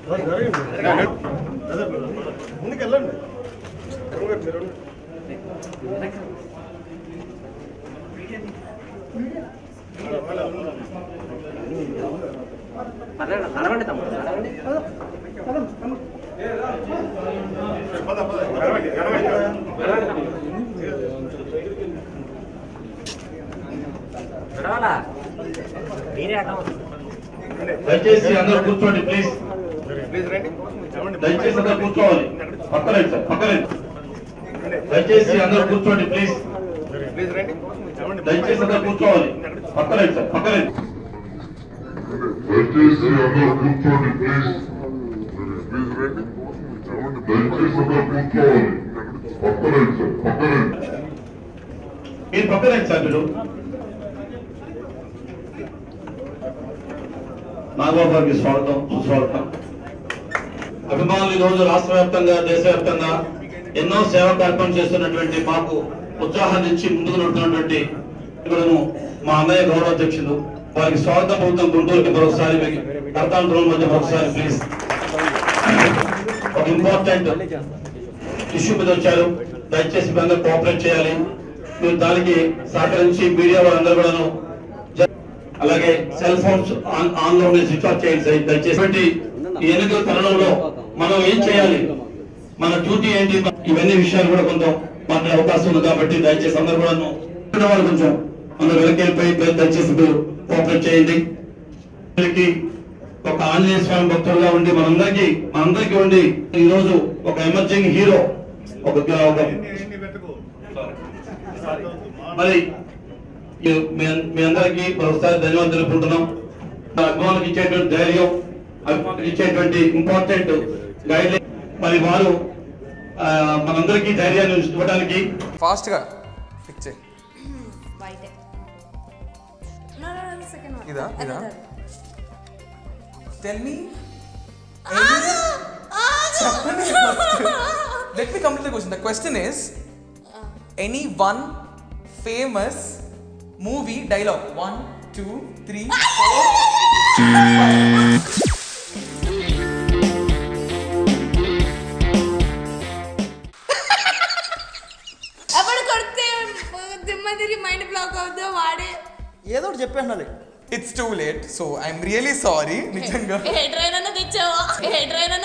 ముందుకు వెళ్ళండి మీరు నడవండి తమ్ముడు నడవండి పద పద నడవండి నడవండి నడవాలా మీరే అడ్డం దయచేసి అందరూ కూర్చోండి ప్లీజ్ ప్లీజ్ రండి నడవండి దయచేసి అందరూ కూర్చోవాలి పక్కలేదు సార్ పక్కలేదు దయచేసి అందరూ కూర్చోండి ప్లీజ్ ప్లీజ్ రండి నడవండి దయచేసి అందరూ కూర్చోవాలి పక్కలేదు సార్ పక్కలేదు దయచేసి అందరూ కూర్చోండి ప్లీజ్ ప్లీజ్ రండి దయచేసి అందరూ కూర్చోవాలి పక్కలేదు సార్ పక్కలేదు మీరు పక్కలేదు సార్ మీరు నాగబాబు గారికి స్వాగతం సుస్వాగతం అభిమానులు ఈ రోజు రాష్ట్ర వ్యాప్తంగా దేశవ్యాప్తంగా ఎన్నో సేవా కార్యక్రమం చేస్తున్నటువంటి మాకు ఉత్సాహాన్ని ఇచ్చి ముందుకు నడుతున్నటువంటి ఇక్కడను మా అన్నయ్య గౌరవ అధ్యక్షులు వారికి స్వాగతం ప్రభుత్వం గుంటూరుకి మరొకసారి కర్తాల ద్రోణం మధ్య మరొకసారి ప్లీజ్ ఒక ఇంపార్టెంట్ ఇష్యూ మీద వచ్చారు దయచేసి మీ అందరూ కోఆపరేట్ చేయాలి మీరు దానికి సహకరించి మీడియా వాళ్ళందరూ కూడాను జ- అలాగే సెల్ ఫోన్స్ ఆన్ ఆన్ లో ఉండి స్విచ్ ఆఫ్ చేయండి సార్. దయచేసి ఇటువంటి ఈ ఎన్నికల తరుణంలో మనం ఏం చేయాలి మన డ్యూటీ ఏంటి ఇవన్నీ విషయాలు కూడా కొంచెం మాట్లాడే అవకాశం ఉంది కాబట్టి దయచేసి అందరూ కూడా వాళ్ళు కొంచెం అందరూ వెనక్కి వెళ్ళిపోయి దయచేసి మీరు కోఆపరేట్ చేయండి అందరికీ ఒక ఆంజనేయ స్వామి భక్తులుగా ఉండి మనందరికీ మనందరికీ ఉండి ఈ రోజు ఒక ఎమర్జింగ్ హీరో ఒక ఒక మరి ఈ- మీ అన్- మీ అందరికీ మరొకసారి ధన్యవాదాలు తెలుపుకుంటున్నాం మన అభిమానులకు ఇచ్చేటువంటి ధైర్యం అభిమానులకు ఇచ్చేటువంటి ఇంపార్టెంట్ గైడ్ లైన్ మరి వారు ఆ, మనందరికీ ధైర్యాన్ని ఇవ్వడానికి ఫాస్ట్గా ఫిక్స్ చేయి wait no no no second one ఇదా? ఇదా? టెల్ మీ చెప్పండి let me complete the question the question is any one famous movie dialogue one two three four ఎప్పుడు కొడితే దిమ్మ తిరిగి మైండ్ బ్లాక్ అవుతుందో వాడే ఏదో ఒకటి చెప్పేయాలి it's too late so I'm really sorry నిజంగా ఏ ట్రైన్ అన్న తెచ్చావా ఏ ట్రైన్